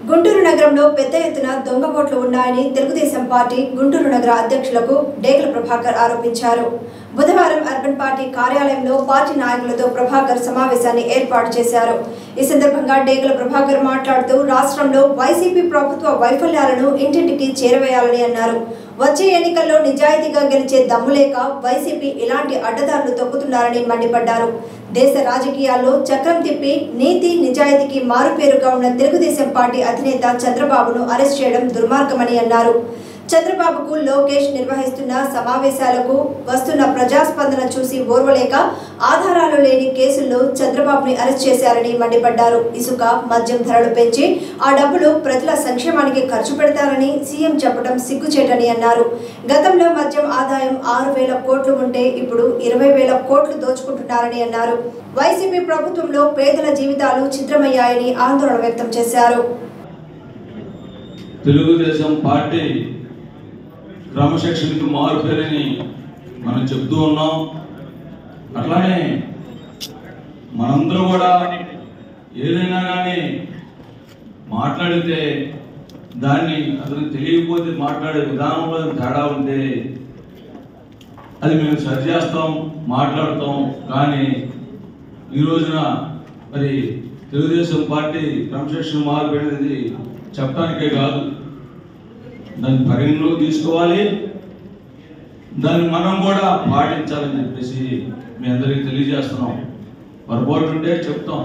గుంటూరు నగరంలో పెద్ద ఎత్తున దొంగ ఓట్లు ఉన్నాయని తెలుగుదేశం పార్టీ గుంటూరు నగర అధ్యక్షులకు డేగల ప్రభాకర్ ఆరోపించారు బుధవారం అర్బన్ పార్టీ కార్యాలయంలో పార్టీ నాయకులతో ప్రభాకర్ సమావేశాన్ని ఏర్పాటు చేశారు ఈ సందర్భంగా డేగల ప్రభాకర్ మాట్లాడుతూ రాష్ట్రంలో వైసీపీ ప్రభుత్వ వైఫల్యాలను ఇంటింటికి చేరవేయాలని అన్నారు వచ్చే ఎన్నికల్లో నిజాయితీగా గెలిచే దమ్ము లేక వైసీపీ ఇలాంటి అడ్డదారులు తొక్కుతున్నారని మండిపడ్డారు దేశ రాజకీయాల్లో చక్రం తిప్పి నీతి నిజాయితీకి మారుపేరుగా ఉన్న తెలుగుదేశం పార్టీ అధినేత చంద్రబాబును అరెస్ట్ చేయడం దుర్మార్గమని అన్నారు చంద్రబాబుకు లోకేష్ నిర్వహిస్తున్న సమావేశాలకు వస్తున్న ప్రజాస్పందన చూసి ఓర్వలేక ఆధారాలు లేని కేసుల్లో చంద్రబాబుని అరెస్ట్ చేశారని మండిపడ్డారు ఇసుక మద్యం ధరలు పెంచి ఆ డబ్బులు ప్రజల సంక్షేమానికి ఖర్చు పెడతారని సీఎం చెప్పడం సిగ్గుచేటని అన్నారు గతంలో మద్యం ఆదాయం ఆరు వేల కోట్లు ఉంటే ఇప్పుడు ఇరవై వేల కోట్లు దోచుకుంటున్నారని అన్నారు వైసీపీ ప్రభుత్వంలో పేదల జీవితాలు చిత్రమయ్యాయని ఆందోళన వ్యక్తం చేశారు తెలుగుదేశం పార్టీ క్రమశిక్షణకు మారుపేరని మనం చెప్తూ ఉన్నాం అట్లానే మనందరూ కూడా ఏదైనా కానీ మాట్లాడితే దాన్ని అతనికి తెలియకపోతే మాట్లాడే విధానంలో తేడా ఉంటే అది మేము సరి చేస్తాం మాట్లాడతాం కానీ ఈ రోజున మరి తెలుగుదేశం పార్టీ క్రమశిక్షణ మార్పేది చెప్పడానికే కాదు దాన్ని పరిగణలోకి తీసుకోవాలి దాన్ని మనం కూడా పాటించాలని చెప్పేసి మీ అందరికీ తెలియజేస్తున్నాం పొరపాటు ఉంటే చెప్తాం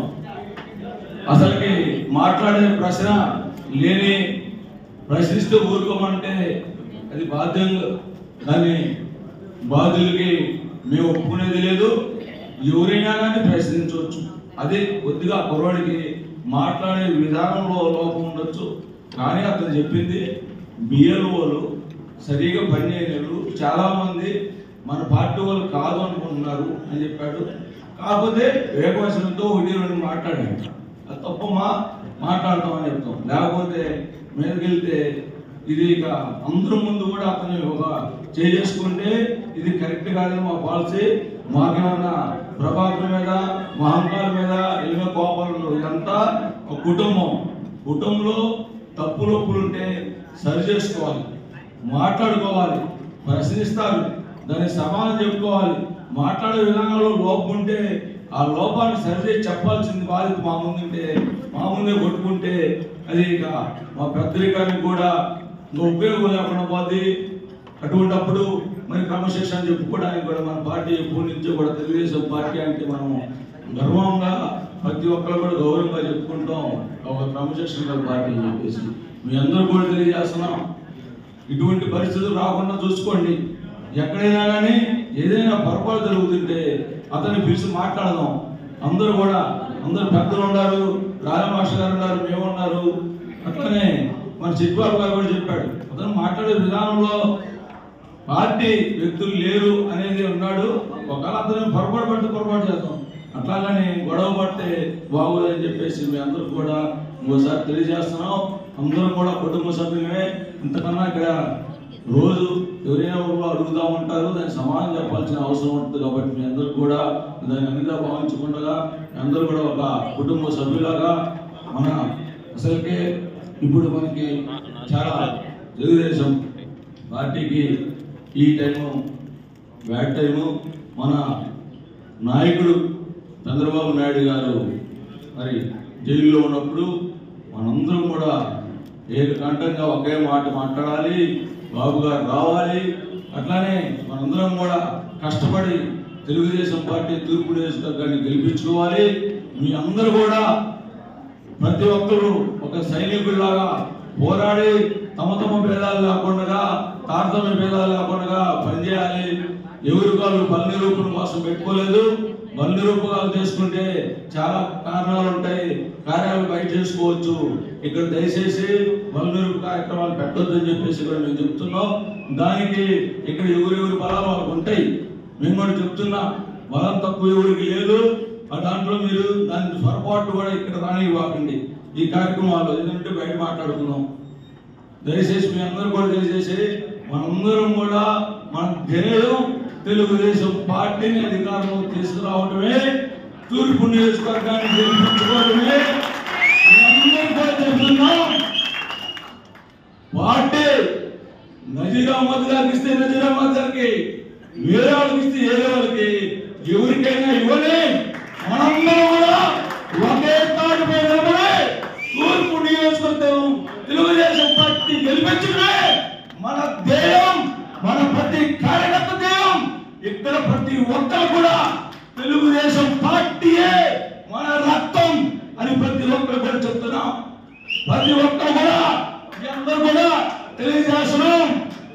అసలుకి మాట్లాడే ప్రశ్న లేని ప్రశ్నిస్తూ ఊరుకోమంటే అది బాధ్యం దాన్ని బాధ్యులకి మేము ఒప్పుకునేది లేదు ఎవరైనా కానీ ప్రశ్నించవచ్చు అది కొద్దిగా కుర్రాడికి మాట్లాడే విధానంలో లోపం ఉండొచ్చు కానీ అతను చెప్పింది బిఎల్ఓలు సరిగా పనిచేయలేరు చాలామంది మన పార్టీ వాళ్ళు కాదు అనుకుంటున్నారు అని చెప్పాడు కాకపోతే వేగవచనంతో ఒకటి రెండు మాట్లాడాడు అది తప్పమా మాట్లాడతామని చెప్తాం లేకపోతే మీదకి వెళ్తే ఇది ఇక అందరి ముందు కూడా అతను ఒక చేసుకుంటే ఇది కరెక్ట్ కాదని మా పాలసీ మాకేమన్నా ప్రభాకర్ మీద మా అహంకారం మీద ఎన్నో కోపాలు ఉండవు. ఇదంతా ఒక కుటుంబం కుటుంబంలో తప్పులు ఒప్పులు ఉంటే సరి చేసుకోవాలి మాట్లాడుకోవాలి ప్రశ్నిస్తారు దానికి సమాధానం చెప్పుకోవాలి మాట్లాడే విధానంలో లోపం ఉంటే ఆ లోపాన్ని సరిచేసి చెప్పాల్సింది బాధ్యత మా ముందుంటే మా ముందే కొట్టుకుంటే అది ఇక మా పెద్దరికానికి కూడా ఇంకా ఉపయోగం లేకుండా పోతే అటువంటప్పుడు మరి క్రమశిక్షణ చెప్పుకోవడానికి కూడా మన పార్టీ ఎప్పటి నుంచో కూడా తెలుగుదేశం పార్టీ అంటే మనం గర్వంగా ప్రతి ఒక్కరు కూడా గౌరవంగా చెప్పుకుంటాం ఒక క్రమశిక్షణ గల పార్టీ అని చెప్పేసి మీ అందరూ కూడా తెలియజేస్తున్నాం ఇటువంటి పరిస్థితులు రాకుండా చూసుకోండి ఎక్కడైనా కానీ ఏదైనా పొరపాటు జరుగుతుంటే అతన్ని పిలిచి మాట్లాడదాం అందరూ కూడా అందరు పెద్దలు ఉన్నారు రాజమాష గారు ఉన్నారు మేము ఉన్నారు అట్లనే మన చిట్బాబు గారు కూడా చెప్పాడు అతను మాట్లాడే విధానంలో పార్టీ వ్యక్తులు లేరు అనేది ఉన్నాడు ఒకవేళ అతను పొరపాటు పడితే పొరపాటు చేద్దాం అట్లాగని గొడవ పడితే బాగోదని చెప్పేసి మీ అందరూ కూడా ఇంకోసారి తెలియజేస్తున్నాం అందరం కూడా కుటుంబ సభ్యులమే ఇంతకన్నా ఇక్కడ రోజు ఎవరైనా ఊళ్ళో అడుగుతూ ఉంటారు దానికి సమాధానం చెప్పాల్సిన అవసరం ఉంటుంది కాబట్టి మీ అందరూ కూడా దాన్ని అన్నిగా భావించకుండా మీ అందరూ కూడా ఒక కుటుంబ సభ్యులాగా మన అసలుకే ఇప్పుడు మనకి చాలా తెలుగుదేశం పార్టీకి ఈ టైము బ్యాడ్ టైము మన నాయకుడు చంద్రబాబు నాయుడు గారు మరి జైల్లో ఉన్నప్పుడు మనందరం కూడా ఏకకంఠంగా ఒకే మాట మాట్లాడాలి బాబు గారు రావాలి అట్లానే మనందరం కూడా కష్టపడి తెలుగుదేశం పార్టీ తూర్పు నియోజకవర్గాన్ని గెలిపించుకోవాలి మీ అందరూ కూడా ప్రతి ఒక్కరూ ఒక సైనికుల్లాగా పోరాడి తమ తమ భేదాలు లేకుండా తారతమ్య భేదాలు లేకుండా పనిచేయాలి ఎవరి కాళ్ళు బల నిరూపణ కోసం పెట్టుకోలేదు బల నిరూపకాలు చేసుకుంటే చాలా కారణాలు ఉంటాయి కార్యాలు బయట చేసుకోవచ్చు ఇక్కడ దయచేసి బల నిరూప కార్యక్రమాలు పెట్టొద్దని చెప్పేసి కూడా మేము చెప్తున్నాం దానికి ఇక్కడ ఎవరెవరి బలాలు వాళ్ళకు ఉంటాయి మేము కూడా చెప్తున్నాం బలం తక్కువ ఎవరికి లేదు ఆ దాంట్లో మీరు దాని పొరపాటు కూడా ఇక్కడ రానివ్వకండి ఈ కార్యక్రమాలు ఎందుకంటే బయట మాట్లాడుకుందాం దయచేసి మీ అందరూ కూడా తెలియజేసి మనందరం కూడా మన ధ్యేయం తెలుగుదేశం పార్టీని అధికారంలో తీసుకురావడమే తూర్పు నియోజకవర్గాన్ని గెలిపించుకోవడమే మీ అందరూ కూడా చెప్తున్నాం పార్టీ గెలిపించడమే మన ధ్యేయం మన ప్రతి కార్యకర్త ధ్యేయం ఇక్కడ ప్రతి ఒక్కరు కూడా తెలుగుదేశం పార్టీయే మన రక్తం అని ప్రతి ఒక్కరు కూడా చెప్తున్నాం ప్రతి ఒక్క